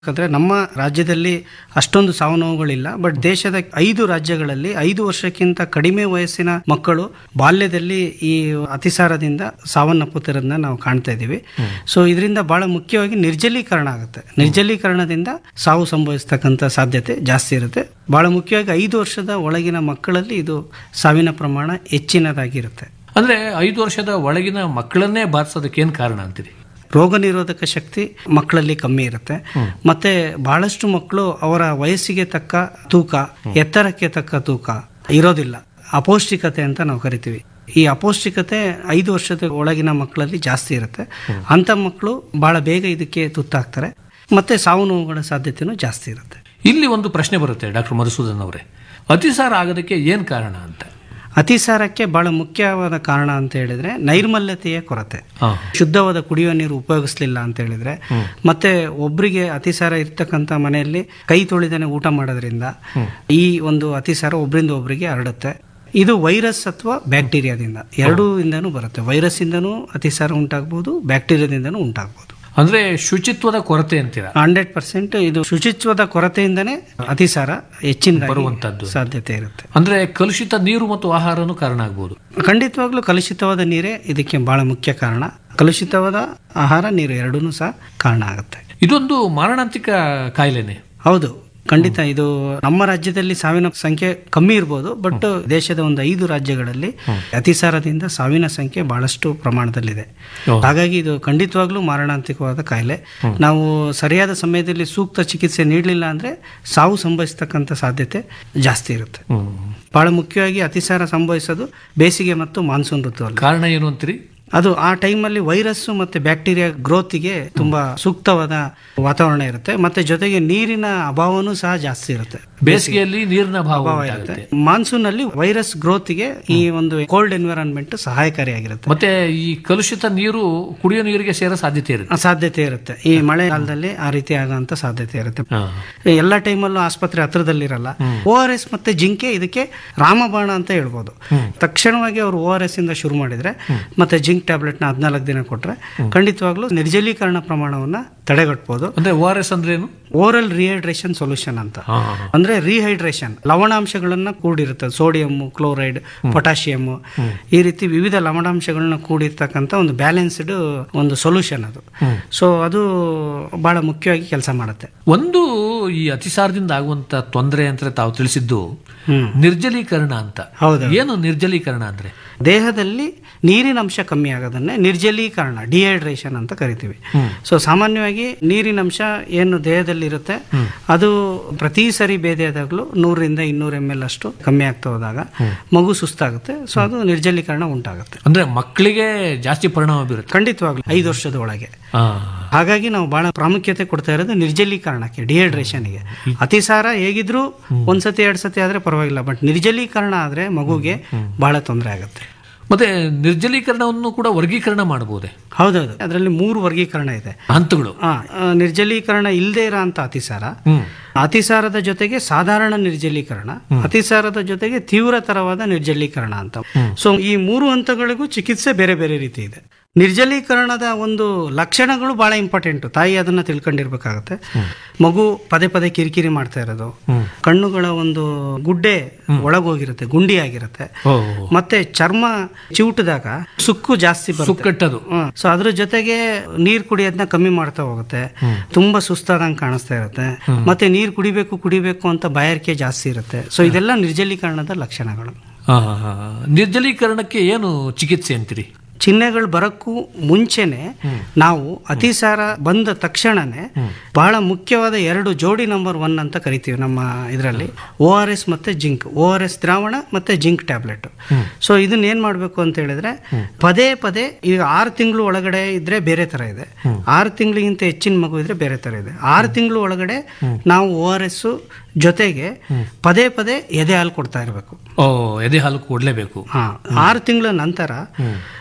ಯಾಕಂದ್ರೆ ನಮ್ಮ ರಾಜ್ಯದಲ್ಲಿ ಅಷ್ಟೊಂದು ಸಾವು ನೋವುಗಳಿಲ್ಲ ಬಟ್ ದೇಶದ ಐದು ರಾಜ್ಯಗಳಲ್ಲಿ ಐದು ವರ್ಷಕ್ಕಿಂತ ಕಡಿಮೆ ವಯಸ್ಸಿನ ಮಕ್ಕಳು ಬಾಲ್ಯದಲ್ಲಿ ಈ ಅತಿಸಾರದಿಂದ ಸಾವನ್ನಪ್ಪುತ್ತಿರೋದನ್ನ ನಾವು ಕಾಣ್ತಾ ಇದ್ದೀವಿ ಸೊ ಇದರಿಂದ ಬಹಳ ಮುಖ್ಯವಾಗಿ ನಿರ್ಜಲೀಕರಣ ಆಗುತ್ತೆ ನಿರ್ಜಲೀಕರಣದಿಂದ ಸಾವು ಸಂಭವಿಸ್ತಕ್ಕಂಥ ಸಾಧ್ಯತೆ ಜಾಸ್ತಿ ಇರುತ್ತೆ ಬಹಳ ಮುಖ್ಯವಾಗಿ ಐದು ವರ್ಷದ ಒಳಗಿನ ಮಕ್ಕಳಲ್ಲಿ ಇದು ಸಾವಿನ ಪ್ರಮಾಣ ಹೆಚ್ಚಿನದಾಗಿರುತ್ತೆ ಅಂದ್ರೆ ಐದು ವರ್ಷದ ಒಳಗಿನ ಮಕ್ಕಳನ್ನೇ ಬಾರಿಸೋದಕ್ಕೆ ಏನ್ ಕಾರಣ ಅಂತೀರಿ ರೋಗ ನಿರೋಧಕ ಶಕ್ತಿ ಮಕ್ಕಳಲ್ಲಿ ಕಮ್ಮಿ ಇರುತ್ತೆ ಮತ್ತೆ ಬಹಳಷ್ಟು ಮಕ್ಕಳು ಅವರ ವಯಸ್ಸಿಗೆ ತಕ್ಕ ತೂಕ ಎತ್ತರಕ್ಕೆ ತಕ್ಕ ತೂಕ ಇರೋದಿಲ್ಲ ಅಪೌಷ್ಟಿಕತೆ ಅಂತ ನಾವು ಕರಿತೀವಿ ಈ ಅಪೌಷ್ಟಿಕತೆ ಐದು ವರ್ಷದ ಒಳಗಿನ ಮಕ್ಕಳಲ್ಲಿ ಜಾಸ್ತಿ ಇರುತ್ತೆ ಅಂಥ ಮಕ್ಕಳು ಬಹಳ ಬೇಗ ಇದಕ್ಕೆ ತುತ್ತಾಗ್ತಾರೆ ಮತ್ತೆ ಸಾವು ನೋವುಗಳ ಸಾಧ್ಯತೆನೂ ಜಾಸ್ತಿ ಇರುತ್ತೆ ಇಲ್ಲಿ ಒಂದು ಪ್ರಶ್ನೆ ಬರುತ್ತೆ ಡಾಕ್ಟರ್ ಮಧುಸೂದನ್ ಅವರೇ ಅತಿಸಾರ ಆಗೋದಕ್ಕೆ ಏನ್ ಕಾರಣ ಅಂತ ಅತಿಸಾರಕ್ಕೆ ಬಹಳ ಮುಖ್ಯವಾದ ಕಾರಣ ಅಂತ ಹೇಳಿದ್ರೆ ನೈರ್ಮಲ್ಯತೆಯ ಕೊರತೆ ಹಾ. ಶುದ್ಧವಾದ ಕುಡಿಯುವ ನೀರು ಉಪಯೋಗಿಸ್ಲಿಲ್ಲ ಅಂತ ಹೇಳಿದ್ರೆ ಮತ್ತೆ ಒಬ್ಬರಿಗೆ ಅತಿಸಾರ ಇರ್ತಕ್ಕಂಥ ಮನೆಯಲ್ಲಿ ಕೈ ತೊಳೆದೇನೆ ಊಟ ಮಾಡೋದ್ರಿಂದ ಈ ಒಂದು ಅತಿಸಾರ ಒಬ್ಬರಿಂದ ಒಬ್ಬರಿಗೆ ಹರಡುತ್ತೆ ಇದು ವೈರಸ್ ಅಥವಾ ಬ್ಯಾಕ್ಟೀರಿಯಾದಿಂದ ಎರಡೂ ಇಂದನೂ ಬರುತ್ತೆ ವೈರಸ್ ಇಂದನೂ ಅತಿಸಾರ ಉಂಟಾಗ್ಬೋದು ಬ್ಯಾಕ್ಟೀರಿಯಾದಿಂದನೂ ಉಂಟಾಗ್ಬೋದು ಅಂದ್ರೆ ಶುಚಿತ್ವದ ಕೊರತೆ ಅಂತೀರಾ ಹಂಡ್ರೆಡ್ ಪರ್ಸೆಂಟ್ ಇದು ಶುಚಿತ್ವದ ಕೊರತೆಯಿಂದನೇ ಅತಿಸಾರ ಹೆಚ್ಚಿನ ಬರುವಂತದ್ದು. ಸಾಧ್ಯತೆ ಇರುತ್ತೆ ಅಂದ್ರೆ ಕಲುಷಿತ ನೀರು ಮತ್ತು ಆಹಾರನೂ ಕಾರಣ ಆಗ್ಬೋದು ಖಂಡಿತವಾಗ್ಲೂ ಕಲುಷಿತವಾದ ನೀರೇ ಇದಕ್ಕೆ ಬಹಳ ಮುಖ್ಯ ಕಾರಣ ಕಲುಷಿತವಾದ ಆಹಾರ ನೀರು ಎರಡೂ ಸಹ ಕಾರಣ ಆಗುತ್ತೆ ಇದೊಂದು ಮಾರಣಾಂತಿಕ ಕಾಯಿಲೆನೆ ಹೌದು ಖಂಡಿತ ಇದು ನಮ್ಮ ರಾಜ್ಯದಲ್ಲಿ ಸಾವಿನ ಸಂಖ್ಯೆ ಕಮ್ಮಿ ಇರ್ಬೋದು ಬಟ್ ದೇಶದ ಒಂದು ಐದು ರಾಜ್ಯಗಳಲ್ಲಿ ಅತಿಸಾರದಿಂದ ಸಾವಿನ ಸಂಖ್ಯೆ ಬಹಳಷ್ಟು ಪ್ರಮಾಣದಲ್ಲಿದೆ ಓ. ಹಾಗಾಗಿ ಇದು ಖಂಡಿತವಾಗ್ಲೂ ಮಾರಣಾಂತಿಕವಾದ ಕಾಯಿಲೆ ನಾವು ಸರಿಯಾದ ಸಮಯದಲ್ಲಿ ಸೂಕ್ತ ಚಿಕಿತ್ಸೆ ನೀಡಲಿಲ್ಲ ಅಂದ್ರೆ ಸಾವು ಸಂಭವಿಸ್ತಕ್ಕಂಥ ಸಾಧ್ಯತೆ ಜಾಸ್ತಿ ಇರುತ್ತೆ ಬಹಳ ಮುಖ್ಯವಾಗಿ ಅತಿಸಾರ ಸಂಭವಿಸೋದು ಬೇಸಿಗೆ ಮತ್ತು ಮಾನ್ಸೂನ್ ಋತುವಲ್ಲಿ ಕಾರಣ ಏನು ಅಂತೀರಿ ಅದು ಆ ಟೈಮಲ್ಲಿ ವೈರಸ್ಸು ಮತ್ತೆ ಬ್ಯಾಕ್ಟೀರಿಯಾ ಗ್ರೋತಿಗೆ ತುಂಬಾ ಸೂಕ್ತವಾದ ವಾತಾವರಣ ಇರುತ್ತೆ ಮತ್ತೆ ಜೊತೆಗೆ ನೀರಿನ ಅಭಾವನೂ ಸಹ ಜಾಸ್ತಿ ಇರುತ್ತೆ ಬೇಸಿಗೆಯಲ್ಲಿ ನೀರಿನ ಭಾವ ಅಭಾವ ಉಂಟಾಗುತ್ತೆ ಇರುತ್ತೆ ಮಾನ್ಸೂನ್ ಅಲ್ಲಿ ವೈರಸ್ ಗ್ರೋತಿಗೆ ಈ ಒಂದು ಕೋಲ್ಡ್ ಎನ್ವಿರಾನ್ಮೆಂಟ್ ಸಹಾಯಕಾರಿಯಾಗಿರುತ್ತೆ ಮತ್ತೆ ಈ ಕಲುಷಿತ ನೀರು ಕುಡಿಯೋ ನೀರಿಗೆ ಸೇರೋ ಸಾಧ್ಯತೆ ಇರುತ್ತೆ ಆ ಸಾಧ್ಯತೆ ಇರುತ್ತೆ ಈ ಮಳೆಗಾಲದಲ್ಲಿ ಆ ರೀತಿ ಆಗುವಂತ ಸಾಧ್ಯತೆ ಇರುತ್ತೆ ಹಾ. ಎಲ್ಲ ಟೈಮಲ್ಲೂ ಆಸ್ಪತ್ರೆ ಹತ್ರದಲ್ಲಿರಲ್ಲ ಓ ಆರ್ ಎಸ್ ಮತ್ತೆ ಜಿಂಕೆ ಇದಕ್ಕೆ ರಾಮಬಾಣ ಅಂತ ಹೇಳ್ಬೋದು ತಕ್ಷಣವಾಗಿ ಅವರು ಓ ಆರ್ ಎಸ್ ಇಂದ ಶುರು ಮಾಡಿದ್ರೆ ಮತ್ತೆ ಜಿಂಕ್ ಟ್ಯಾಬ್ಲೆಟ್ ನ ಹದಿನಾಲ್ಕು ದಿನ ಕೊಟ್ರೆ ಖಂಡಿತವಾಗ್ಲೂ ನಿರ್ಜಲೀಕರಣ ಪ್ರಮಾಣವನ್ನ ತಡೆಗಟ್ಬೋದು ಅಂದ್ರೆ ಓ ಆರ್ ಎಸ್ ಅಂದ್ರೆ ಏನು ಓರಲ್ ರಿಹೈಡ್ರೇಷನ್ ಸೊಲ್ಯೂಷನ್ ಅಂತ ಹಾ, ಹಾ, ಹಾ. ಅಂದ್ರೆ ರಿಹೈಡ್ರೇಷನ್ ಲವಣಾಂಶಗಳನ್ನ ಕೂಡಿರುತ್ತೆ ಸೋಡಿಯಂ ಕ್ಲೋರೈಡ್ ಪೊಟ್ಯಾಷಿಯಂ ಈ ರೀತಿ ವಿವಿಧ ಲವಣಾಂಶಗಳನ್ನ ಕೂಡಿರ್ತಕ್ಕಂಥ ಒಂದು ಬ್ಯಾಲೆನ್ಸ್ಡ್ ಒಂದು ಸೊಲ್ಯೂಷನ್ ಅದು ಸೊ ಅದು ಬಹಳ ಮುಖ್ಯವಾಗಿ ಕೆಲಸ ಮಾಡುತ್ತೆ ಒಂದು ಈ ಅತಿಸಾರದಿಂದ ಆಗುವಂತ ತೊಂದರೆ ಅಂತ ತಾವು ತಿಳಿಸಿದ್ದು ಹ್ಮ್ ನಿರ್ಜಲೀಕರಣ ಅಂತ ಹೌದು ಏನು ನಿರ್ಜಲೀಕರಣ ಅಂದ್ರೆ ದೇಹದಲ್ಲಿ ನೀರಿನ ಅಂಶ ಕಮ್ಮಿ ಆಗೋದನ್ನೇ ನಿರ್ಜಲೀಕರಣ ಡಿಹೈಡ್ರೇಷನ್ ಅಂತ ಕರಿತೀವಿ ಸೊ ಸಾಮಾನ್ಯವಾಗಿ ನೀರಿನ ಅಂಶ ಏನು ದೇಹದಲ್ಲಿ ಇರುತ್ತೆ ಅದು ಪ್ರತಿ ಸರಿ ಬೇದೆಯಾದಾಗಲೂ ನೂರರಿಂದ ಇನ್ನೂರ ಎಮ್ ಎಲ್ ಅಷ್ಟು ಕಮ್ಮಿ ಆಗ್ತಾ ಹೋದಾಗ ಮಗು ಸುಸ್ತಾಗುತ್ತೆ ಸೊ ಅದು ನಿರ್ಜಲೀಕರಣ ಉಂಟಾಗುತ್ತೆ ಅಂದ್ರೆ ಮಕ್ಕಳಿಗೆ ಜಾಸ್ತಿ ಪರಿಣಾಮ ಬೀರುತ್ತೆ ಖಂಡಿತವಾಗ್ಲೂ ಐದು ವರ್ಷದ ಒಳಗೆ ಆ, ಹಾಗಾಗಿ ನಾವು ಬಹಳ ಪ್ರಾಮುಖ್ಯತೆ ಕೊಡ್ತಾ ಇರೋದು ನಿರ್ಜಲೀಕರಣಕ್ಕೆ ಡಿಹೈಡ್ರೇಷನ್ಗೆ ಅತಿಸಾರ ಹೇಗಿದ್ರೂ ಒಂದ್ಸತಿ ಎರಡ್ ಸತಿ ಆದ್ರೆ ಪರವಾಗಿಲ್ಲ ಬಟ್ ನಿರ್ಜಲೀಕರಣ ಆದ್ರೆ ಮಗುಗೆ ಬಹಳ ತೊಂದರೆ ಆಗುತ್ತೆ ಮತ್ತೆ ನಿರ್ಜಲೀಕರಣವನ್ನು ಕೂಡ ವರ್ಗೀಕರಣ ಮಾಡಬಹುದೇ ಹೌದೌದು ಅದರಲ್ಲಿ ಮೂರು ವರ್ಗೀಕರಣ ಇದೆ ಹಂತಗಳು ಆ, ಆ, ನಿರ್ಜಲೀಕರಣ ಇಲ್ಲದೆ ಇರೋ ಅಂತ ಅತಿಸಾರ ಹ್ಮ್ ಅತಿಸಾರದ ಜೊತೆಗೆ ಸಾಧಾರಣ ನಿರ್ಜಲೀಕರಣ ಅತಿಸಾರದ ಜೊತೆಗೆ ತೀವ್ರತರವಾದ ನಿರ್ಜಲೀಕರಣ ಅಂತ ಸೊ ಈ ಮೂರು ಹಂತಗಳಿಗೂ ಚಿಕಿತ್ಸೆ ಬೇರೆ ಬೇರೆ ರೀತಿ ಇದೆ ನಿರ್ಜಲೀಕರಣದ ಒಂದು ಲಕ್ಷಣಗಳು ಬಹಳ ಇಂಪಾರ್ಟೆಂಟ್ ತಾಯಿ ಅದನ್ನ ತಿಳ್ಕೊಂಡಿರ್ಬೇಕಾಗತ್ತೆ ಮಗು ಪದೇ ಪದೇ ಕಿರಿಕಿರಿ ಮಾಡ್ತಾ ಇರೋದು ಕಣ್ಣುಗಳ ಒಂದು ಗುಡ್ಡೆ ಒಳಗೋಗಿರುತ್ತೆ ಗುಂಡಿ ಆಗಿರುತ್ತೆ ಓ ಮತ್ತೆ ಚರ್ಮ ಚಿವುಟಿದಾಗ ಸುಕ್ಕು ಜಾಸ್ತಿ ಬರುತ್ತೆ ಸುಕ್ಕಟ್ಟದು ಸೊ ಅದ್ರ ಜೊತೆಗೆ ನೀರ್ ಕುಡಿಯೋದನ್ನ ಕಮ್ಮಿ ಮಾಡ್ತಾ ಹೋಗುತ್ತೆ ತುಂಬಾ ಸುಸ್ತಾದಂಗೆ ಕಾಣಿಸ್ತಾ ಇರುತ್ತೆ ಮತ್ತೆ ನೀರ್ ಕುಡಿಬೇಕು ಕುಡಿಬೇಕು ಅಂತ ಬಾಯಾರಿಕೆ ಜಾಸ್ತಿ ಇರುತ್ತೆ ಸೊ ಇದೆಲ್ಲ ನಿರ್ಜಲೀಕರಣದ ಲಕ್ಷಣಗಳು ಆ, ನಿರ್ಜಲೀಕರಣಕ್ಕೆ ಏನು ಚಿಕಿತ್ಸೆ ಅಂತೀರಿ ಚಿಹ್ನೆಗಳು ಬರಕ್ಕೂ ಮುಂಚೆನೆ ನಾವು ಅತಿಸಾರ ಬಂದ ತಕ್ಷಣನೇ ಬಹಳ ಮುಖ್ಯವಾದ ಎರಡು ಜೋಡಿ ನಂಬರ್ ಒನ್ ಅಂತ ಕರಿತೀವಿ ನಮ್ಮ ಇದರಲ್ಲಿ ಓ ಆರ್ ಎಸ್ ಮತ್ತೆ ಜಿಂಕ್ ಓ ಆರ್ ಎಸ್ ದ್ರಾವಣ ಮತ್ತೆ ಜಿಂಕ್ ಟ್ಯಾಬ್ಲೆಟ್ ಸೊ ಇದನ್ನ ಏನ್ ಮಾಡ್ಬೇಕು ಅಂತ ಹೇಳಿದ್ರೆ ಪದೇ ಪದೇ ಈಗ ಆರು ತಿಂಗಳು ಒಳಗಡೆ ಇದ್ರೆ ಬೇರೆ ತರ ಇದೆ ಆರು ತಿಂಗಳಿಗಿಂತ ಹೆಚ್ಚಿನ ಮಗು ಇದ್ರೆ ಬೇರೆ ತರ ಇದೆ ಆರು ತಿಂಗಳು ಒಳಗಡೆ ನಾವು ಓ ಆರ್ ಎಸ್ ಜೊತೆಗೆ ಪದೇ ಪದೇ ಎದೆ ಹಾಲು ಕೊಡ್ತಾ ಇರಬೇಕು ಓ ಎದೆ ಹಾಲು ಕೊಡ್ಲೇಬೇಕು ಹಾ ಆರು ತಿಂಗಳ ನಂತರ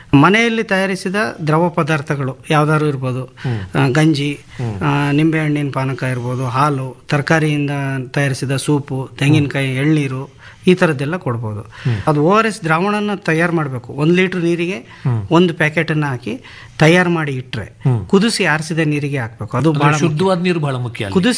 ಮನೆಯಲ್ಲಿ ತಯಾರಿಸಿದ ದ್ರವ ಪದಾರ್ಥಗಳು ಯಾವ್ದಾದ್ರು ಇರ್ಬೋದು ಆ, ಗಂಜಿ ಆ, ನಿಂಬೆಹಣ್ಣಿನ ಪಾನಕ ಇರ್ಬೋದು ಹಾಲು ತರಕಾರಿಯಿಂದ ತಯಾರಿಸಿದ ಸೂಪು ತೆಂಗಿನಕಾಯಿ ಎಳ್ನೀರು ಈ ಥರದ್ದೆಲ್ಲ ಕೊಡ್ಬೋದು ಅದು ಓ ಆರ್ ಎಸ್ ದ್ರಾವಣನ ತಯಾರು ಮಾಡಬೇಕು ಒಂದು ಲೀಟ್ರ್ ನೀರಿಗೆ ಒಂದು ಪ್ಯಾಕೆಟನ್ನು ಹಾಕಿ ತಯಾರು ಮಾಡಿ ಇಟ್ಟರೆ ಕುದಿಸಿ ಆರಿಸಿದ ನೀರಿಗೆ ಹಾಕಬೇಕು ಅದು ಬಹಳ ಶುದ್ಧವಾದ ನೀರು ಬಹಳ ಮುಖ್ಯ ಅಲ್ಲಿ. ಕುದಿಸಿ